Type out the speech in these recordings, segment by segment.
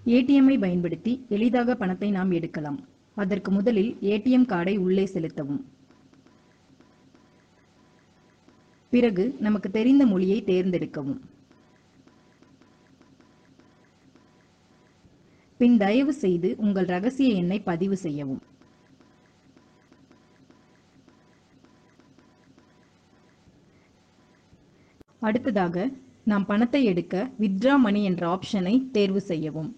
ஏடிஎம்மை பயன்படுத்தி எளிதாக பணத்தை நாம் எடுக்கலாம் அதற்கு முதலில் ஏடிஎம் கார்டை உள்ளே செலுத்தவும் பிறகு நமக்கு தெரிந்த மொழியை தேர்ந்தெடுக்கவும் பின் தயவு செய்து உங்கள் ரகசிய எண்ணை பதிவு செய்யவும் அடுத்ததாக நாம் பணத்தை எடுக்க வித்ரா மணி என்ற ஆப்ஷனை தேர்வு செய்யவும்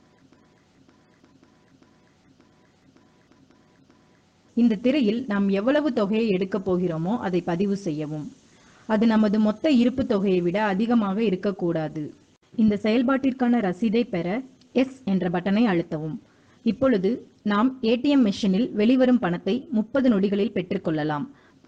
இந்த திரையில் நாம் எவ்வளவு தொகையை எடுக்கப் போகிறோமோ அதை பதிவு செய்யவும் அது நமது மொத்த இருப்பு தொகையை விட அதிகமாக இருக்கக்கூடாது இந்த செயல்பாட்டிற்கான ரசீதை பெற எஸ் என்ற பட்டனை அழுத்தவும் இப்பொழுது நாம் ஏடிஎம் மெஷினில் வெளிவரும் பணத்தை முப்பது நொடிகளில் பெற்றுக்கொள்ளலாம்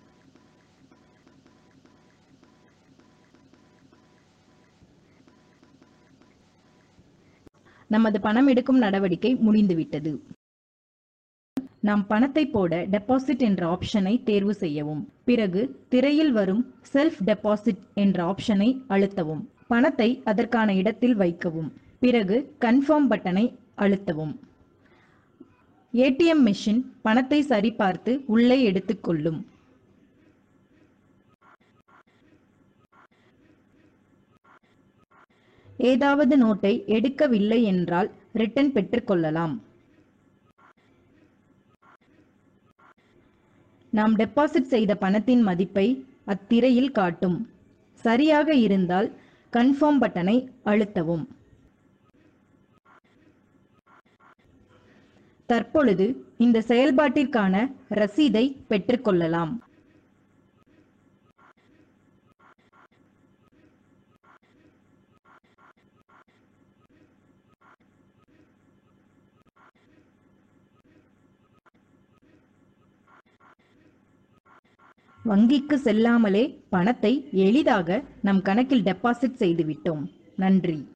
நமது பணம் எடுக்கும் நடவடிக்கை முடிந்துவிட்டது நாம் பணத்தை போட டெபாசிட் என்ற ஆப்ஷனை தேர்வு செய்யவும் பிறகு திரையில் வரும் செல்ஃப் டெபாசிட் என்ற ஆப்ஷனை அழுத்தவும் பணத்தை அதற்கான இடத்தில் வைக்கவும் பிறகு கன்ஃபார்ம் பட்டனை அழுத்தவும் ஏடிஎம் மெஷின் பணத்தை சரிபார்த்து உள்ளே எடுத்துக்கொள்ளும் ஏதாவது நோட்டை எடுக்கவில்லை என்றால் ரிட்டன் பெற்றுக்கொள்ளலாம் நாம் டெபாசிட் செய்த பணத்தின் மதிப்பை அத்திரையில் காட்டும் சரியாக இருந்தால் கன்ஃபார்ம் பட்டனை அழுத்தவும் தற்பொழுது இந்த செயல்பாட்டிற்கான ரசீதை பெற்றுக்கொள்ளலாம் வங்கிக்கு செல்லாமலே பணத்தை எளிதாக நம் கணக்கில் டெபாசிட் செய்துவிட்டோம் நன்றி